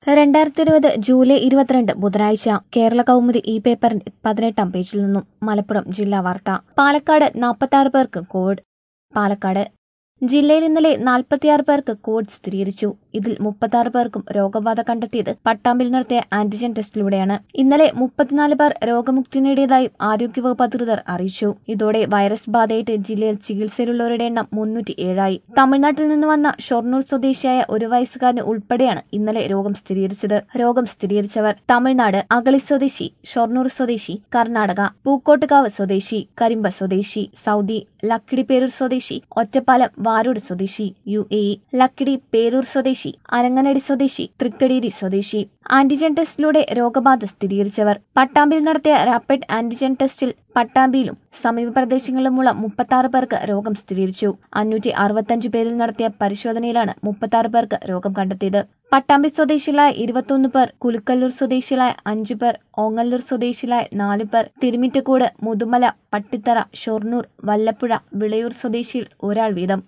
രണ്ടായിരത്തി ഇരുപത് ജൂലൈ ഇരുപത്തിരണ്ട് ബുധനാഴ്ച കേരള കൗമുദി ഈ പേപ്പറിന്റെ പതിനെട്ടാം പേജിൽ നിന്നും മലപ്പുറം ജില്ലാ വാർത്ത പാലക്കാട് നാൽപ്പത്തി പേർക്ക് കോവിഡ് പാലക്കാട് ജില്ലയിൽ ഇന്നലെ നാൽപ്പത്തിയാറ് പേർക്ക് കോവിഡ് സ്ഥിരീകരിച്ചു ഇതിൽ മുപ്പത്തി പേർക്കും രോഗബാധ കണ്ടെത്തിയത് പട്ടാമ്പിൽ നടത്തിയ ആന്റിജൻ ടെസ്റ്റിലൂടെയാണ് ഇന്നലെ മുപ്പത്തിനാല് പേർ രോഗമുക്തി നേടിയതായും ആരോഗ്യവകുപ്പ് അധികൃതർ അറിയിച്ചു ഇതോടെ വൈറസ് ബാധയേറ്റ് ജില്ലയിൽ ചികിത്സയിലുള്ളവരുടെ എണ്ണം മുന്നൂറ്റി ഏഴായി തമിഴ്നാട്ടിൽ നിന്ന് വന്ന ഷൊർണൂർ സ്വദേശിയായ ഒരു വയസ്സുകാരന് ഉൾപ്പെടെയാണ് ഇന്നലെ രോഗം സ്ഥിരീകരിച്ചത് രോഗം സ്ഥിരീകരിച്ചവർ തമിഴ്നാട് അഗളി സ്വദേശി ഷൊർണൂർ സ്വദേശി കർണാടക പൂക്കോട്ടുകാവ് സ്വദേശി കരിമ്പ സ്വദേശി സൗദി ലക്കിടി പേരൂർ സ്വദേശി ഒറ്റപ്പാലം വാരോട് സ്വദേശി U A E Lakkidi Peroor സ്വദേശി അരങ്ങനടി സ്വദേശി തൃക്കടീരി സ്വദേശി ആന്റിജൻ ടെസ്റ്റിലൂടെ രോഗബാധ സ്ഥിരീകരിച്ചവർ പട്ടാമ്പിൽ നടത്തിയ റാപ്പിഡ് ആന്റിജൻ ടെസ്റ്റിൽ പട്ടാമ്പിയിലും സമീപ പ്രദേശങ്ങളിലുമുള്ള മുപ്പത്തി പേർക്ക് രോഗം സ്ഥിരീകരിച്ചു അഞ്ഞൂറ്റി അറുപത്തഞ്ച് പേരിൽ നടത്തിയ പരിശോധനയിലാണ് മുപ്പത്തി പേർക്ക് രോഗം കണ്ടെത്തിയത് പട്ടാമ്പി സ്വദേശികളായ ഇരുപത്തൊന്ന് പേർ കുലുക്കല്ലൂർ സ്വദേശികളായ അഞ്ചു പേർ ഓങ്ങല്ലൂർ സ്വദേശികളായ നാലു പേർ തിരുമിറ്റക്കൂട് മുതുമല പട്ടിത്തറ ഷൊർണൂർ വല്ലപ്പുഴ വിളയൂർ സ്വദേശിയിൽ ഒരാൾ വീതം